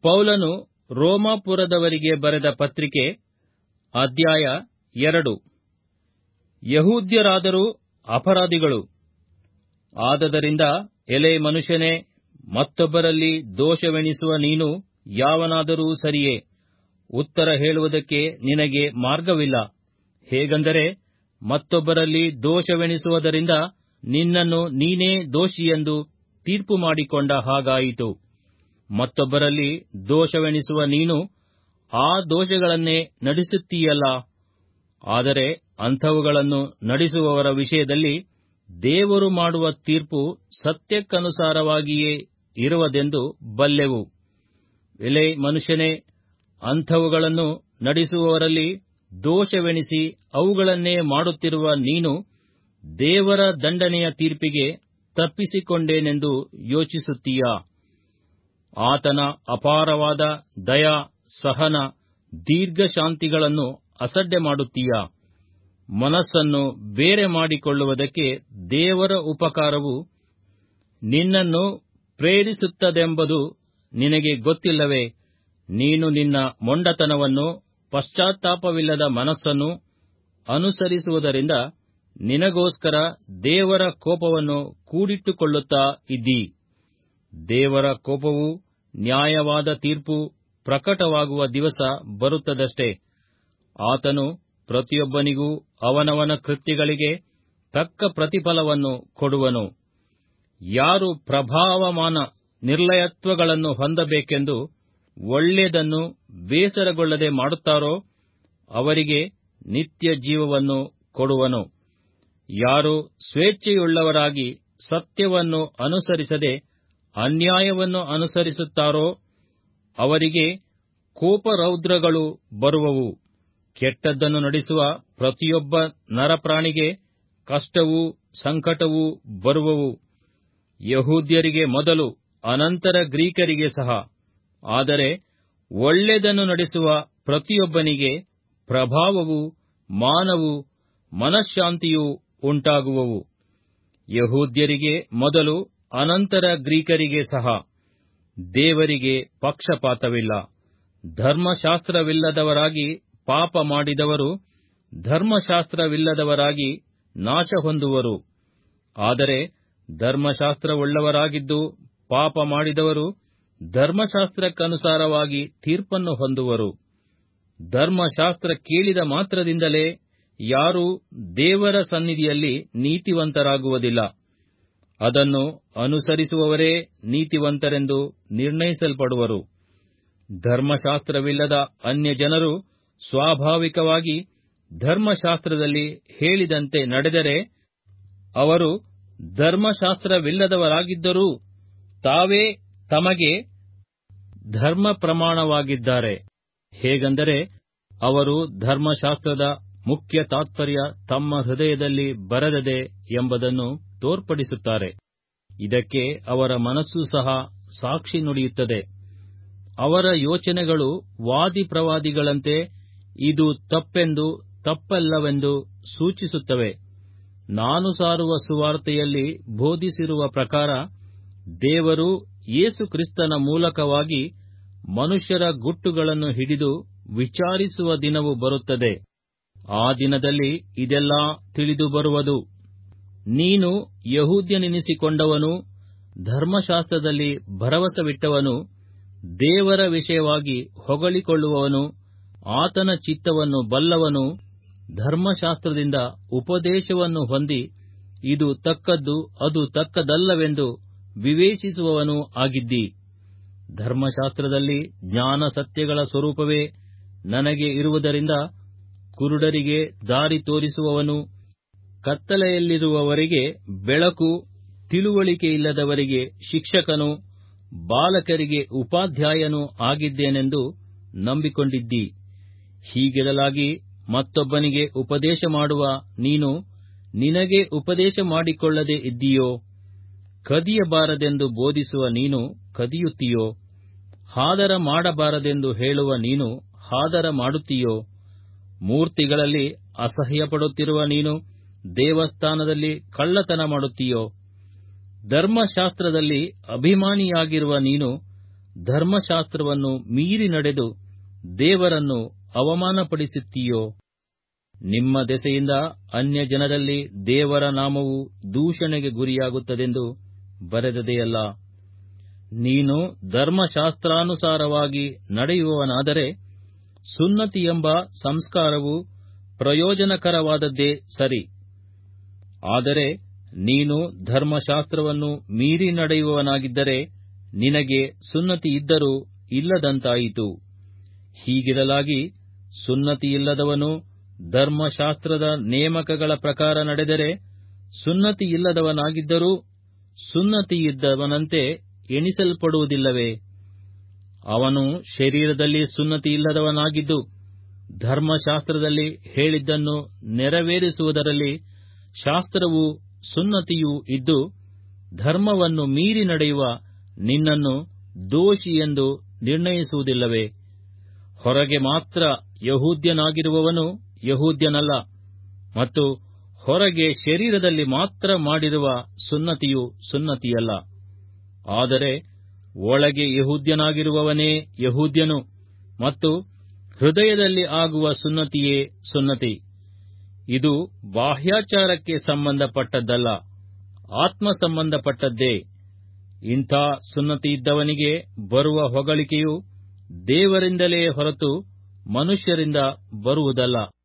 ಪೌಲನು ರೋಮಾಪುರದವರಿಗೆ ಬರೆದ ಪತ್ರಿಕೆ ಅಧ್ಯಾಯ ಎರಡು ಯಹೂದ್ಯರಾದರೂ ಅಪರಾಧಿಗಳು ಆದದರಿಂದ ಎಲೆ ಮನುಷ್ಯನೇ ಮತ್ತೊಬ್ಬರಲ್ಲಿ ದೋಷವೆಣಿಸುವ ನೀನು ಯಾವನಾದರೂ ಸರಿಯೇ ಉತ್ತರ ಹೇಳುವುದಕ್ಕೆ ನಿನಗೆ ಮಾರ್ಗವಿಲ್ಲ ಹೇಗೆಂದರೆ ಮತ್ತೊಬ್ಬರಲ್ಲಿ ದೋಷವೆಣಿಸುವುದರಿಂದ ನಿನ್ನನ್ನು ನೀನೇ ದೋಷಿಯೆಂದು ತೀರ್ಪು ಮಾಡಿಕೊಂಡ ಹಾಗಾಯಿತು ಮತ್ತೊಬ್ಬರಲ್ಲಿ ದೋಷವೆಣಿಸುವ ನೀನು ಆ ದೋಷಗಳನ್ನೇ ನಡೆಸುತ್ತೀಯಲ್ಲ ಆದರೆ ಅಂಥವುಗಳನ್ನು ನಡೆಸುವವರ ವಿಷಯದಲ್ಲಿ ದೇವರು ಮಾಡುವ ತೀರ್ಪು ಸತ್ಯಕ್ಕನುಸಾರವಾಗಿಯೇ ಇರುವುದೆಂದು ಬಲ್ಲೆವು ಎಲೆ ಮನುಷ್ಯನೇ ಅಂಥವುಗಳನ್ನು ನಡೆಸುವವರಲ್ಲಿ ದೋಷವೆಣಿಸಿ ಅವುಗಳನ್ನೇ ಮಾಡುತ್ತಿರುವ ನೀನು ದೇವರ ದಂಡನೆಯ ತೀರ್ಪಿಗೆ ತಪ್ಪಿಸಿಕೊಂಡೇನೆಂದು ಯೋಚಿಸುತ್ತೀಯಾ ಆತನ ಅಪಾರವಾದ ದಯಾ ಸಹನ ದೀರ್ಘಶಾಂತಿಗಳನ್ನು ಅಸಡ್ಡೆ ಮಾಡುತ್ತೀಯಾ ಮನಸ್ಸನ್ನು ಬೇರೆ ಮಾಡಿಕೊಳ್ಳುವುದಕ್ಕೆ ದೇವರ ಉಪಕಾರವು ನಿನ್ನನ್ನು ಪ್ರೇರಿಸುತ್ತದೆಂಬುದು ನಿನಗೆ ಗೊತ್ತಿಲ್ಲವೇ ನೀನು ನಿನ್ನ ಮೊಂಡತನವನ್ನು ಪಶ್ಚಾತ್ತಾಪವಿಲ್ಲದ ಮನಸ್ಸನ್ನು ಅನುಸರಿಸುವುದರಿಂದ ನಿನಗೋಸ್ಕರ ದೇವರ ಕೋಪವನ್ನು ಕೂಡಿಟ್ಟುಕೊಳ್ಳುತ್ತಾ ಇದ್ದೀ ದೇವರ ಕೋಪವು ನ್ಯಾಯವಾದ ತೀರ್ಪು ಪ್ರಕಟವಾಗುವ ದಿವಸ ಬರುತ್ತದಷ್ಟೇ ಆತನು ಪ್ರತಿಯೊಬ್ಬನಿಗೂ ಅವನವನ ಕೃತ್ಯಗಳಿಗೆ ತಕ್ಕ ಪ್ರತಿಫಲವನ್ನು ಕೊಡುವನು ಯಾರು ಪ್ರಭಾವಮಾನ ನಿರ್ಲಯತ್ವಗಳನ್ನು ಹೊಂದಬೇಕೆಂದು ಒಳ್ಳೆಯದನ್ನು ಬೇಸರಗೊಳ್ಳದೆ ಮಾಡುತ್ತಾರೋ ಅವರಿಗೆ ನಿತ್ಯ ಜೀವವನ್ನು ಕೊಡುವನು ಯಾರು ಸ್ವೇಚ್ಛೆಯುಳ್ಳವರಾಗಿ ಸತ್ಯವನ್ನು ಅನುಸರಿಸದೆ ಅನ್ಯಾಯವನ್ನು ಅನುಸರಿಸುತ್ತಾರೋ ಅವರಿಗೆ ಕೋಪರೌದ್ರಗಳು ಬರುವವು ಕೆಟ್ಟದ್ದನ್ನು ನಡೆಸುವ ಪ್ರತಿಯೊಬ್ಬ ನರಪ್ರಾಣಿಗೆ ಕಷ್ಟವೂ ಸಂಕಟವೂ ಬರುವವು ಯಹೂದ್ಯರಿಗೆ ಮೊದಲು ಅನಂತರ ಗ್ರೀಕರಿಗೆ ಸಹ ಆದರೆ ಒಳ್ಳೆಯದನ್ನು ನಡೆಸುವ ಪ್ರತಿಯೊಬ್ಬನಿಗೆ ಪ್ರಭಾವವು ಮಾನವು ಮನಃಶಾಂತಿಯೂ ಉಂಟಾಗುವವು ಯಹೂದ್ಯರಿಗೆ ಮೊದಲು ಅನಂತರ ಗ್ರೀಕರಿಗೆ ಸಹ ದೇವರಿಗೆ ಪಕ್ಷಪಾತವಿಲ್ಲ ಧರ್ಮಶಾಸ್ತ್ರವಿಲ್ಲದವರಾಗಿ ಪಾಪ ಮಾಡಿದವರು ಧರ್ಮಶಾಸ್ತ್ರವಿಲ್ಲದವರಾಗಿ ನಾಶ ಹೊಂದುವರು ಆದರೆ ಧರ್ಮಶಾಸ್ತ್ರವುಳ್ಳವರಾಗಿದ್ದು ಪಾಪ ಮಾಡಿದವರು ಧರ್ಮಶಾಸ್ತ್ರಕ್ಕನುಸಾರವಾಗಿ ತೀರ್ಪನ್ನು ಹೊಂದುವರು ಧರ್ಮಶಾಸ್ತ್ರ ಕೇಳಿದ ಮಾತ್ರದಿಂದಲೇ ಯಾರೂ ದೇವರ ಸನ್ನಿಧಿಯಲ್ಲಿ ನೀತಿವಂತರಾಗುವುದಿಲ್ಲ ಅದನ್ನು ಅನುಸರಿಸುವವರೇ ನೀತಿವಂತರೆಂದು ನಿರ್ಣಯಿಸಲ್ಪಡುವರು ಧರ್ಮಶಾಸ್ತ್ರವಿಲ್ಲದ ಅನ್ಯ ಜನರು ಸ್ವಾಭಾವಿಕವಾಗಿ ಧರ್ಮಶಾಸ್ತ್ರದಲ್ಲಿ ಹೇಳಿದಂತೆ ನಡೆದರೆ ಅವರು ಧರ್ಮಶಾಸ್ತ್ರವಿಲ್ಲದವರಾಗಿದ್ದರೂ ತಾವೇ ತಮಗೆ ಧರ್ಮ ಪ್ರಮಾಣವಾಗಿದ್ದಾರೆ ಹೇಗೆಂದರೆ ಅವರು ಧರ್ಮಶಾಸ್ತ್ರದ ಮುಖ್ಯ ತಾತ್ಪರ್ಯ ತಮ್ಮ ಹೃದಯದಲ್ಲಿ ಬರದದೆ ಎಂಬುದನ್ನು ತೋರ್ಪಡಿಸುತ್ತಾರೆ ಇದಕ್ಕೆ ಅವರ ಮನಸ್ಸು ಸಹ ಸಾಕ್ಷಿ ನುಡಿಯುತ್ತದೆ ಅವರ ಯೋಚನೆಗಳು ವಾದಿ ಪ್ರವಾದಿಗಳಂತೆ ಇದು ತಪ್ಪೆಂದು ತಪ್ಪಲ್ಲವೆಂದು ಸೂಚಿಸುತ್ತವೆ ನಾನು ಸಾರುವ ಸುವಾರ್ತೆಯಲ್ಲಿ ಬೋಧಿಸಿರುವ ಪ್ರಕಾರ ದೇವರು ಯೇಸು ಕ್ರಿಸ್ತನ ಮೂಲಕವಾಗಿ ಮನುಷ್ಯರ ಗುಟ್ಟುಗಳನ್ನು ಹಿಡಿದು ವಿಚಾರಿಸುವ ದಿನವು ಬರುತ್ತದೆ ಆ ದಿನದಲ್ಲಿ ಇದೆಲ್ಲಾ ತಿಳಿದು ಬರುವುದು ನೀನು ಯಹೂದ್ಯನೆನಿಸಿಕೊಂಡವನು ಧರ್ಮಶಾಸ್ತ್ರದಲ್ಲಿ ಭರವಸವಿಟ್ಟವನು ದೇವರ ವಿಷಯವಾಗಿ ಹೊಗಳಿಕೊಳ್ಳುವವನು ಆತನ ಚಿತ್ತವನ್ನು ಬಲ್ಲವನು ಧರ್ಮಶಾಸ್ತ್ರದಿಂದ ಉಪದೇಶವನ್ನು ಹೊಂದಿ ಇದು ತಕ್ಕದ್ದು ಅದು ತಕ್ಕದಲ್ಲವೆಂದು ವಿವೇಚಿಸುವವನೂ ಆಗಿದ್ದಿ ಧರ್ಮಶಾಸ್ತ್ರದಲ್ಲಿ ಜ್ಞಾನ ಸತ್ಯಗಳ ಸ್ವರೂಪವೇ ನನಗೆ ಇರುವುದರಿಂದ ಕುರುಡರಿಗೆ ದಾರಿ ತೋರಿಸುವವನು ಕತ್ತಲೆಯಲ್ಲಿರುವವರಿಗೆ ಬೆಳಕು ತಿಳುವಳಿಕೆಯಿಲ್ಲದವರಿಗೆ ಶಿಕ್ಷಕನು ಬಾಲಕರಿಗೆ ಉಪಾಧ್ಯಾಯನೂ ಆಗಿದ್ದೇನೆಂದು ನಂಬಿಕೊಂಡಿದ್ದಿ ಹೀಗಿರಲಾಗಿ ಮತ್ತೊಬ್ಬನಿಗೆ ಉಪದೇಶ ಮಾಡುವ ನೀನು ನಿನಗೆ ಉಪದೇಶ ಮಾಡಿಕೊಳ್ಳದೆ ಇದ್ದೀಯೋ ಕದಿಯಬಾರದೆಂದು ಬೋಧಿಸುವ ನೀನು ಕದಿಯುತ್ತೀಯೋ ಹಾದರ ಮಾಡಬಾರದೆಂದು ಹೇಳುವ ನೀನು ಹಾದರ ಮಾಡುತ್ತೀಯೋ ಮೂರ್ತಿಗಳಲ್ಲಿ ಅಸಹ್ಯಪಡುತ್ತಿರುವ ನೀನು ದೇವಸ್ಥಾನದಲ್ಲಿ ಕಳ್ಳತನ ಮಾಡುತ್ತೀಯೋ ಧರ್ಮಶಾಸ್ತ್ರದಲ್ಲಿ ಅಭಿಮಾನಿಯಾಗಿರುವ ನೀನು ಧರ್ಮಶಾಸ್ತ್ರವನ್ನು ಮೀರಿ ನಡೆದು ದೇವರನ್ನು ಅವಮಾನಪಡಿಸುತ್ತೀಯೋ ನಿಮ್ಮ ದೆಸೆಯಿಂದ ಅನ್ಯ ಜನರಲ್ಲಿ ದೇವರ ನಾಮವು ದೂಷಣೆಗೆ ಗುರಿಯಾಗುತ್ತದೆಂದು ಬರೆದದೆಯಲ್ಲ ನೀನು ಧರ್ಮಶಾಸ್ತ್ರಾನುಸಾರವಾಗಿ ನಡೆಯುವವನಾದರೆ ಸುನ್ನತಿ ಎಂಬ ಸಂಸ್ಕಾರವು ಪ್ರಯೋಜನಕರವಾದದ್ದೇ ಸರಿ ಆದರೆ ನೀನು ಧರ್ಮಶಾಸ್ತ್ರವನ್ನು ಮೀರಿ ನಡೆಯುವವನಾಗಿದ್ದರೆ ನಿನಗೆ ಸುನ್ನತಿ ಇದ್ದರೂ ಇಲ್ಲದಂತಾಯಿತು ಹೀಗಿರಲಾಗಿ ಸುನ್ನತಿಯಿಲ್ಲದವನು ಧರ್ಮಶಾಸ್ತ್ರದ ನೇಮಕಗಳ ಪ್ರಕಾರ ನಡೆದರೆ ಸುನ್ನತಿಯಿಲ್ಲದವನಾಗಿದ್ದರೂ ಸುನ್ನತಿಯಿದ್ದವನಂತೆ ಎಣಿಸಲ್ಪಡುವುದಿಲ್ಲವೇ ಅವನು ಶರೀರದಲ್ಲಿ ಸುನ್ನತಿಯಿಲ್ಲದವನಾಗಿದ್ದು ಧರ್ಮಶಾಸ್ತ್ರದಲ್ಲಿ ಹೇಳಿದ್ದನ್ನು ನೆರವೇರಿಸುವುದರಲ್ಲಿ ಶಾಸ್ತ್ರವೂ ಸುನ್ನತಿಯೂ ಇದ್ದು ಧರ್ಮವನ್ನು ಮೀರಿ ನಡೆಯುವ ನಿನ್ನನ್ನು ದೋಷಿ ಎಂದು ನಿರ್ಣಯಿಸುವುದಿಲ್ಲವೇ ಹೊರಗೆ ಮಾತ್ರ ಯಹೂದ್ಯನಾಗಿರುವವನು ಯಹೂದ್ಯನಲ್ಲ ಮತ್ತು ಹೊರಗೆ ಶರೀರದಲ್ಲಿ ಮಾತ್ರ ಮಾಡಿರುವ ಸುನ್ನತಿಯು ಸುನ್ನತಿಯಲ್ಲ ಆದರೆ ಒಳಗೆ ಯಹೂದ್ಯನಾಗಿರುವವನೇ ಯಹೂದ್ಯನು ಮತ್ತು ಹೃದಯದಲ್ಲಿ ಆಗುವ ಸುನ್ನತಿಯೇ ಸುನ್ನತಿ ಇದು ಬಾಹ್ಯಾಚಾರಕ್ಕೆ ಸಂಬಂಧಪಟ್ಟದ್ದಲ್ಲ ಆತ್ಮ ಸಂಬಂಧಪಟ್ಟದ್ದೇ ಇಂಥ ಸುನ್ನತಿಯಿದ್ದವನಿಗೆ ಬರುವ ಹೊಗಳಿಕೆಯು ದೇವರಿಂದಲೇ ಹೊರತು ಮನುಷ್ಯರಿಂದ ಬರುವುದಲ್ಲ